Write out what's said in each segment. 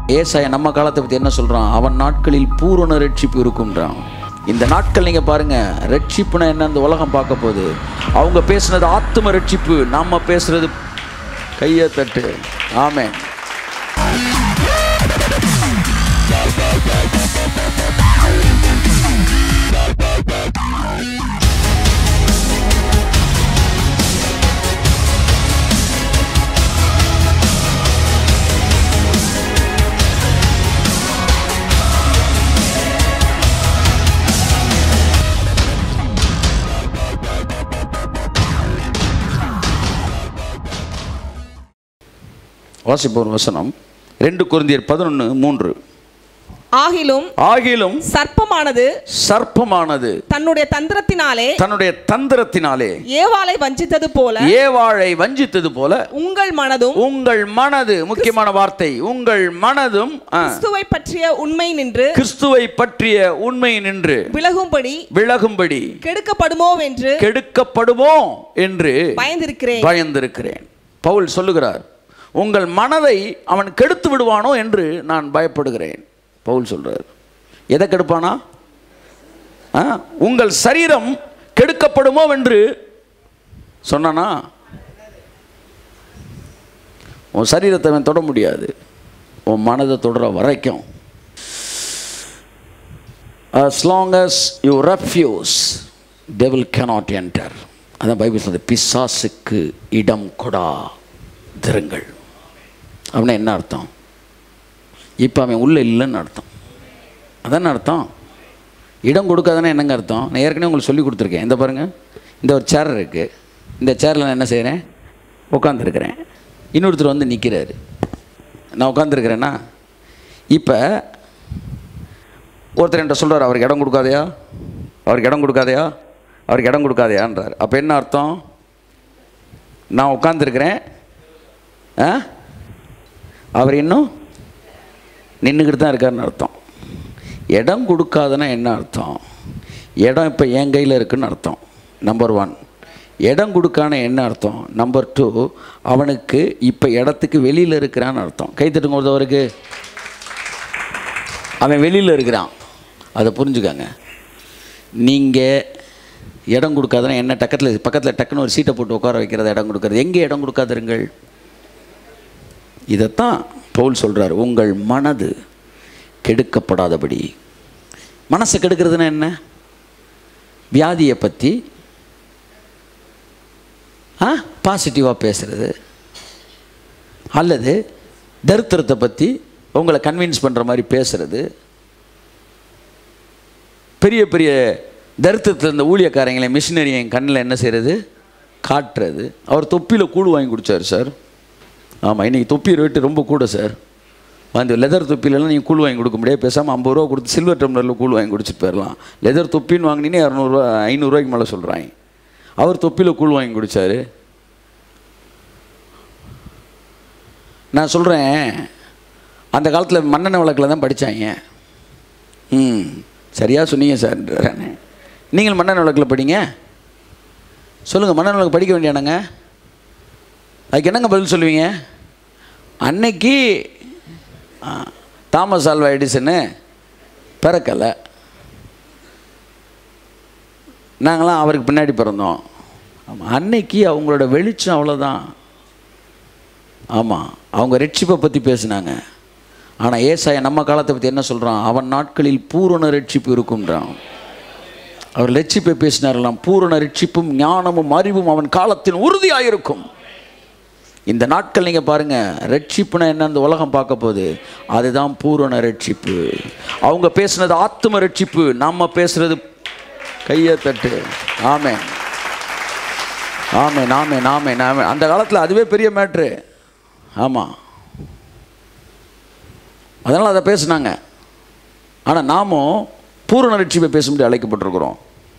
ஏசாயா நம்ம காலத்தை பற்றி என்ன சொல்கிறான் அவன் நாட்களில் பூரண ரட்சிப்பு இருக்கும்ன்றான் இந்த நாட்கள் நீங்கள் பாருங்க ரட்சிப்புனா என்ன இந்த உலகம் பார்க்க போகுது அவங்க பேசுனது ஆத்தும ரட்சிப்பு நம்ம பேசுறது கையை தட்டு ஆமென் வாசிப்போர் வசனம் ரெண்டு குருந்தியர் பதினொன்று மூன்று ஆகிலும் ஆகிலும் சர்ப்பமானது சர்ப்பமானது தன்னுடைய தந்திரத்தினாலே தன்னுடைய தந்திரத்தினாலே ஏவாளை வஞ்சித்தது போல ஏவாளை வஞ்சித்தது போல உங்கள் மனதும் உங்கள் மனது முக்கியமான வார்த்தை உங்கள் மனதும் ஆ, கிறிஸ்துவை பற்றிய உண்மை நின்று கிறிஸ்துவை பற்றிய உண்மை நின்று விலகும்படி விலகும்படி கெடுக்கப்படுமோவென்று கெடுக்கப்படுமோ என்று பயந்திருக்கிறேன் பயந்திருக்கிறேன் பவுல் சொல்லுகிறார் உங்கள் மனதை அவன் கெடுத்து விடுவானோ என்று நான் பயப்படுகிறேன் பவுல் சொல்றார் எதை கெடுப்பானா ஆ? உங்கள் சரீரம் கெடுக்கப்படுமோ என்று சொன்னானா உன் சரீரத்தை அவன் தொட முடியாது உன் மனதை தொடர வரைக்கும் as long as you refuse devil cannot enter அதான் பைபிள் சொல்லுது பிசாசுக்கு இடம் கொடா திருங்கள் அப்படின்னா என்ன அர்த்தம் இப்போ அவன் உள்ள இல்லைன்னு அர்த்தம் அதானே அர்த்தம் இடம் கொடுக்காதானே என்னங்க அர்த்தம் நான் ஏற்கனவே உங்களுக்கு சொல்லி கொடுத்துருக்கேன் இந்த பாருங்கள் இந்த ஒரு சேர் இருக்குது இந்த சேரில் நான் என்ன செய்கிறேன் உட்காந்துருக்கிறேன் இன்னொருத்தர் வந்து நிற்கிறாரு நான் உட்காந்துருக்கிறேன்னா இப்போ ஒருத்தர் என்கிட்ட சொல்கிறார் அவருக்கு இடம் கொடுக்காதையா அவருக்கு இடம் கொடுக்காதையா அவருக்கு இடம் கொடுக்காதையான்றார் அப்போ என்ன அர்த்தம் நான் உட்காந்துருக்கிறேன் ஆ அவர் இன்னும் நின்றுக்கிட்டு தான் இருக்காருன்னு அர்த்தம் இடம் கொடுக்காதனா என்ன அர்த்தம் இடம் இப்போ என் கையில் இருக்குன்னு அர்த்தம் நம்பர் ஒன் இடம் கொடுக்கான என்ன அர்த்தம் நம்பர் டூ அவனுக்கு இப்போ இடத்துக்கு வெளியில் இருக்கிறான்னு அர்த்தம் கை தட்டுங்க ஒருத்தவருக்கு அவன் வெளியில் இருக்கிறான் அதை புரிஞ்சுக்கங்க நீங்கள் இடம் கொடுக்காதனா என்ன டக்கத்தில் பக்கத்தில் டக்குன்னு ஒரு சீட்டை போட்டு உட்கார வைக்கிறது இடம் கொடுக்கறது எங்கே இடம் கொடுக்காதிருங்கள் இதைத்தான் பவுல் சொல்கிறார் உங்கள் மனது கெடுக்கப்படாதபடி மனசை கெடுக்கிறதுனா என்ன வியாதியை பற்றி ஆ பாசிட்டிவாக பேசுகிறது அல்லது தரித்திரத்தை பற்றி உங்களை கன்வின்ஸ் பண்ணுற மாதிரி பேசுறது பெரிய பெரிய தரித்திரத்தில் இருந்த ஊழியக்காரங்களை மிஷினரி என் கண்ணில் என்ன செய்கிறது காட்டுறது அவர் தொப்பியில் கூழ் வாங்கி குடித்தார் சார் ஆமாம் இன்றைக்கி தொப்பி ரேட்டு ரொம்ப கூட சார் அந்த லெதர் தொப்பிலெல்லாம் நீங்கள் கூழ் வாங்கி கொடுக்க முடியாது பேசாமல் ஐம்பது ரூபா கொடுத்து சில்வர் டம்ளரில் கூழ் வாங்கி குடிச்சிட்டு போயிடலாம் லெதர் தொப்பின்னு வாங்கினீனே இரநூறுவா ஐநூறுரூவாய்க்கு மேலே சொல்கிறாங்க அவர் தொப்பியில் கூழ் வாங்கி குடித்தார் நான் சொல்கிறேன் அந்த காலத்தில் மண்ணெண்ணெய் விளக்கில் தான் படித்தாங்க ம் சரியாக சொன்னீங்க சார் நீங்கள் மண்ணெண்ணெய் விளக்கில் படிங்க சொல்லுங்கள் மண்ணெண்ணெய் விளக்கு படிக்க வேண்டியானங்க அதுக்கு என்னங்க பதில் சொல்லுவீங்க அன்னைக்கு ஆ, தாமஸ் ஆல்வா எடிசனு பிறக்கலை நாங்களாம் அவருக்கு பின்னாடி பிறந்தோம் ஆமாம் அன்னைக்கு அவங்களோட வெளிச்சம் அவ்வளோதான் ஆமாம் அவங்க ரட்சிப்பை பற்றி பேசுனாங்க ஆனால் ஏசாய நம்ம காலத்தை பற்றி என்ன சொல்கிறான் அவன் நாட்களில் பூரண ரட்சிப்பு இருக்கும்ன்றான் அவர் ரட்சிப்பை பேசினாரெல்லாம் பூரண ரட்சிப்பும் ஞானமும் அறிவும் அவன் காலத்தின் உறுதியாயிருக்கும் இந்த நாட்கள் நீங்கள் பாருங்கள் ரட்சிப்புனா என்ன இந்த உலகம் பார்க்க போகுது அதுதான் பூரண ரட்சிப்பு அவங்க பேசுனது ஆத்தும ரட்சிப்பு நம்ம பேசுறது கையை தட்டு ஆமே ஆமே நாமே நாமே நாமே அந்த காலத்தில் அதுவே பெரிய மேட்ரு ஆமாம் அதனால் அதை பேசுனாங்க ஆனால் நாமும் பூரண ரட்சிப்பை பேசும்படி அழைக்கப்பட்டிருக்கிறோம்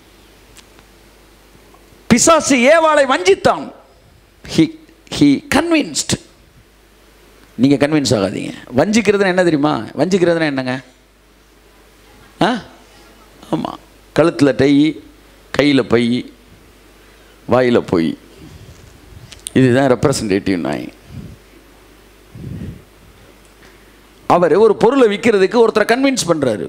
பிசாசு ஏவாளை வஞ்சித்தான் ஹி ஹி கன்வின்ஸ்ட் நீங்கள் கன்வின்ஸ் ஆகாதீங்க வஞ்சிக்கிறதுனா என்ன தெரியுமா வஞ்சிக்கிறதுனா என்னங்க ஆ ஆமாம் கழுத்தில் டை கையில் பை வாயில் பொய் இதுதான் ரெப்ரசன்டேட்டிவ் நாய் அவர் ஒரு பொருளை விற்கிறதுக்கு ஒருத்தரை கன்வின்ஸ் பண்ணுறாரு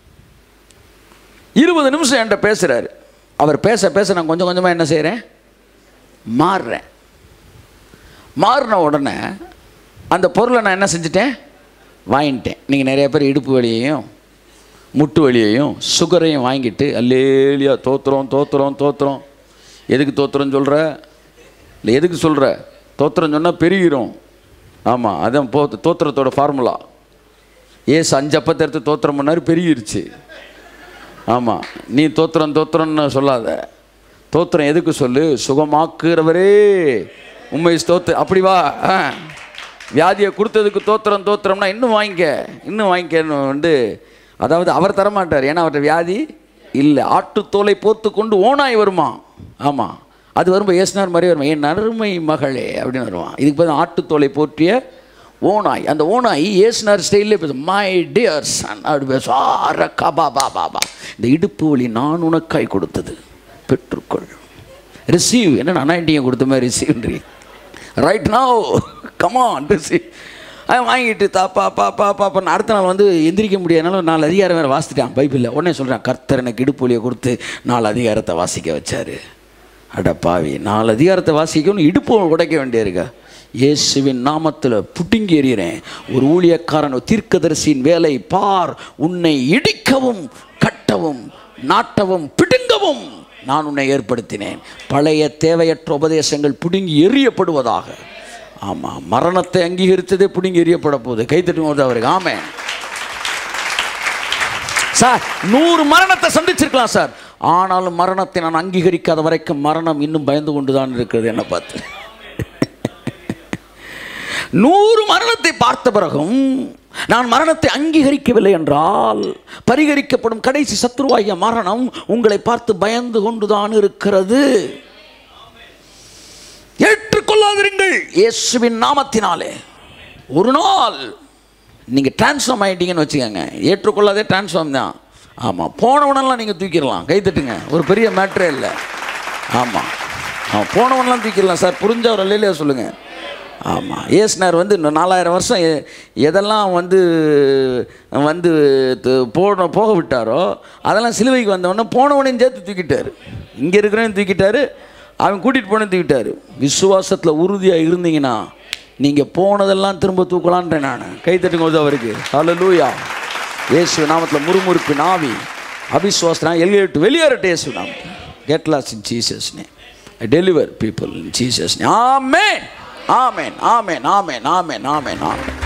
இருபது நிமிஷம் என்கிட்ட பேசுகிறாரு அவர் பேச பேச நான் கொஞ்சம் கொஞ்சமாக என்ன செய்கிறேன் மாறுறேன் மாறின உடனே அந்த பொருளை நான் என்ன செஞ்சிட்டேன் வாங்கிட்டேன் நீங்கள் நிறைய பேர் இடுப்பு வலியையும் முட்டு வலியையும் சுகரையும் வாங்கிட்டு அல்லேலியா தோத்துறோம் தோத்துறோம் தோத்துறோம் எதுக்கு தோத்துறோம் சொல்கிற இல்லை எதுக்கு சொல்கிற தோத்துறோம் சொன்னால் பெருகிறோம் ஆமாம் அதான் போ தோத்துறத்தோட ஃபார்முலா ஏசு அஞ்சு அப்பத்தை எடுத்து தோத்திரம் பண்ணாரு பெருகிருச்சு ஆமாம் நீ தோத்திரம் தோத்திரம்னு சொல்லாத தோத்திரம் எதுக்கு சொல்லு சுகமாக்குறவரே உண்மை ஸ்தோத்து அப்படி வா ஆ. வியாதியை கொடுத்ததுக்கு தோத்திரம் தோத்திரம்னா இன்னும் வாங்கிக்க இன்னும் வாங்கிக்கன்னு வந்து அதாவது அவர் தரமாட்டார் ஏன்னா அவர்கிட்ட வியாதி இல்லை ஆட்டுத்தோலை போர்த்து கொண்டு ஓனாய் வருமா ஆமாம் அது வரும்போது ஏசுனார் மாதிரி வருமா என் அருமை மகளே அப்படின்னு வருவான் இதுக்கு பதில் ஆட்டுத்தோலை போற்றிய ஓனாய் அந்த ஓனாய் ஏசுனார் ஸ்டைல்லே பேசும் மை டியர் சன் அப்படி பேசும் ஆர கபா பா பா பா இந்த இடுப்பு வலி நான் உனக்காய் கொடுத்தது பெற்றுக்கொள் ரிசீவ் என்ன அனாயிட்டிங்க கொடுத்த மாதிரி ரிசீவ்ன்றி ரைட் நவ் கமான் ரிசீவ் அவன் வாங்கிட்டு தாப்பா பா பா பாப்பான்னு அடுத்த நாள் வந்து எந்திரிக்க முடியாதனால நாலு அதிகாரம் வேறு வாசிட்டான் பைபிளில் உடனே சொல்கிறான் கர்த்தர் எனக்கு இடுப்பு வலியை கொடுத்து நாலு அதிகாரத்தை வாசிக்க வச்சாரு அட பாவி நாலு அதிகாரத்தை வாசிக்கணும் இடுப்பு உடைக்க வேண்டியிருக்கா இயேசுவின் நாமத்தில் புட்டிங்கி எறிகிறேன் ஒரு ஊழியக்காரன் ஒரு தீர்க்கதரிசியின் வேலை பார் உன்னை இடிக்கவும் கட்டவும் நாட்டவும் பிடுங்கவும் நான் உன்னை ஏற்படுத்தினேன் பழைய தேவையற்ற உபதேசங்கள் பிடுங்கி எறியப்படுவதாக ஆமாம் மரணத்தை அங்கீகரித்ததே பிடுங்கி எறியப்பட போகுது கைத்தட்டும் போது அவருக்கு ஆமே சார் நூறு மரணத்தை சந்திச்சிருக்கலாம் சார் ஆனாலும் மரணத்தை நான் அங்கீகரிக்காத வரைக்கும் மரணம் இன்னும் பயந்து கொண்டு தான் இருக்கிறது என்ன பார்த்து நூறு மரணத்தை பார்த்த பிறகும் நான் மரணத்தை அங்கீகரிக்கவில்லை என்றால் பரிகரிக்கப்படும் கடைசி சத்ருவாகிய மரணம் உங்களை பார்த்து பயந்து கொண்டுதான் இருக்கிறது ஏற்றுக்கொள்ளாதிருங்கள் இயேசுவின் நாமத்தினாலே ஒரு நாள் நீங்கள் டிரான்ஸ்ஃபார்ம் ஆகிட்டீங்கன்னு வச்சுக்கோங்க ஏற்றுக்கொள்ளாதே டிரான்ஸ்ஃபார்ம் தான் ஆமாம் போனவனெல்லாம் நீங்கள் தூக்கிடலாம் கை தட்டுங்க ஒரு பெரிய மேட்ரே இல்லை ஆமாம் ஆமாம் போனவனெல்லாம் தூக்கிடலாம் சார் புரிஞ்சவர் இல்லையா சொல்லுங்கள் ஆமாம் ஏசுனார் வந்து இன்னும் நாலாயிரம் வருஷம் எ- எதெல்லாம் வந்து வந்து து- போன போக விட்டாரோ அதெல்லாம் சிலுவைக்கு வந்தவொடனே போனவனையும் சேர்த்து தூக்கிட்டார் இங்கே இருக்கிறவனையும் தூக்கிட்டாரு அவன் கூட்டிகிட்டு போனே தூக்கிட்டாரு விசுவாசத்தில் உறுதியாக இருந்தீங்கன்னா நீங்கள் போனதெல்லாம் திரும்ப தூக்கலான்றேன் நான் கை தட்டுங்க போது அவருக்கு ஹalleluya இயேசு நாமத்தில் முறுமுறுப்பின் ஆவி அபிசுவாசனா எல்லிட்டு வெளியேறட்டு இயேசு நாமத்தில் get lost in Jesus name deliver people in Jesus amen amen amen amen amen amen amen